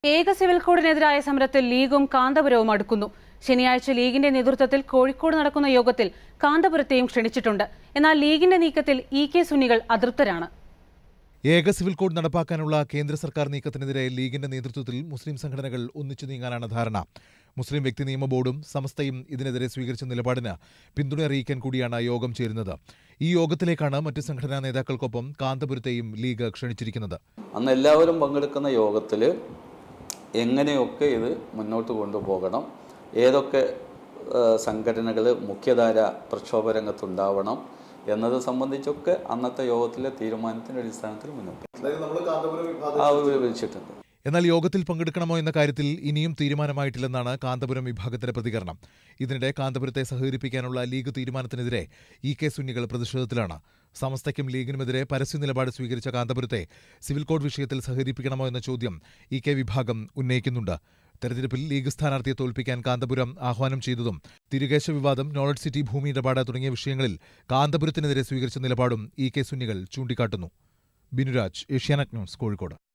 ഏക സിവിൽ കോഡിനെതിരായ സമരത്തിൽ ലീഗും കാന്തപുരവും അടുക്കുന്നു ശനിയാഴ്ച ലീഗിന്റെ നേതൃത്വത്തിൽ കോഴിക്കോട് നടക്കുന്ന യോഗത്തിൽ കാന്തപുരത്തെയും ക്ഷണിച്ചിട്ടുണ്ട് എന്നാൽ ലീഗിന്റെ നീക്കത്തിൽ ഇ കെ സുന്നികൾ അതൃപ്തരാണ് ഏക സിവിൽ കോഡ് നടപ്പാക്കാനുള്ള കേന്ദ്ര സർക്കാർ നീക്കത്തിനെതിരെ ലീഗിന്റെ നേതൃത്വത്തിൽ മുസ്ലിം സംഘടനകൾ ഒന്നിച്ചു നീങ്ങാനാണ് ധാരണ മുസ്ലിം വ്യക്തി നിയമ ബോർഡും സമസ്തയും ഇതിനെതിരെ സ്വീകരിച്ച നിലപാടിന് പിന്തുണ അറിയിക്കാൻ കൂടിയാണ് യോഗം ചേരുന്നത് ഈ യോഗത്തിലേക്കാണ് മറ്റ് സംഘടനാ നേതാക്കൾക്കൊപ്പം കാന്തപുരത്തെയും ലീഗ് ക്ഷണിച്ചിരിക്കുന്നത് അന്ന് എല്ലാവരും പങ്കെടുക്കുന്ന യോഗത്തിൽ എങ്ങനെയൊക്കെ ഇത് മുന്നോട്ട് കൊണ്ടുപോകണം ഏതൊക്കെ സംഘടനകൾ മുഖ്യധാര പ്രക്ഷോഭ രംഗത്തുണ്ടാവണം എന്നത് സംബന്ധിച്ചൊക്കെ അന്നത്തെ യോഗത്തിലെ തീരുമാനത്തിൻ്റെ അടിസ്ഥാനത്തിൽ മുന്നോട്ട് ആ വിവരിച്ചിട്ടുണ്ട് എന്നാൽ യോഗത്തിൽ പങ്കെടുക്കണമോ എന്ന കാര്യത്തിൽ ഇനിയും തീരുമാനമായിട്ടില്ലെന്നാണ് കാന്തപുരം വിഭാഗത്തിന്റെ പ്രതികരണം ഇതിനിടെ കാന്തപുരത്തെ സഹകരിപ്പിക്കാനുള്ള ലീഗ് തീരുമാനത്തിനെതിരെ ഇ കെ സുന്നികൾ പ്രതിഷേധത്തിലാണ് സമസ്തയ്ക്കും ലീഗിനുമെതിരെ പരസ്യ നിലപാട് സ്വീകരിച്ച കാന്തപുരത്തെ സിവിൽ കോഡ് വിഷയത്തിൽ സഹകരിപ്പിക്കണമോ എന്ന ചോദ്യം ഇ കെ വിഭാഗം ഉന്നയിക്കുന്നുണ്ട് തെരഞ്ഞെടുപ്പിൽ ലീഗ് സ്ഥാനാർത്ഥിയെ തോൽപ്പിക്കാൻ കാന്തപുരം ആഹ്വാനം ചെയ്തതും തിരുകേശ വിവാദം നോളജ് സിറ്റി ഭൂമി ഇടപാട് തുടങ്ങിയ വിഷയങ്ങളിൽ കാന്തപുരത്തിനെതിരെ സ്വീകരിച്ച നിലപാടും ഇ കെ സുന്നികൾ ചൂണ്ടിക്കാട്ടുന്നു ബിനുരാജ് ഏഷ്യാനെറ്റ് ന്യൂസ് കോഴിക്കോട്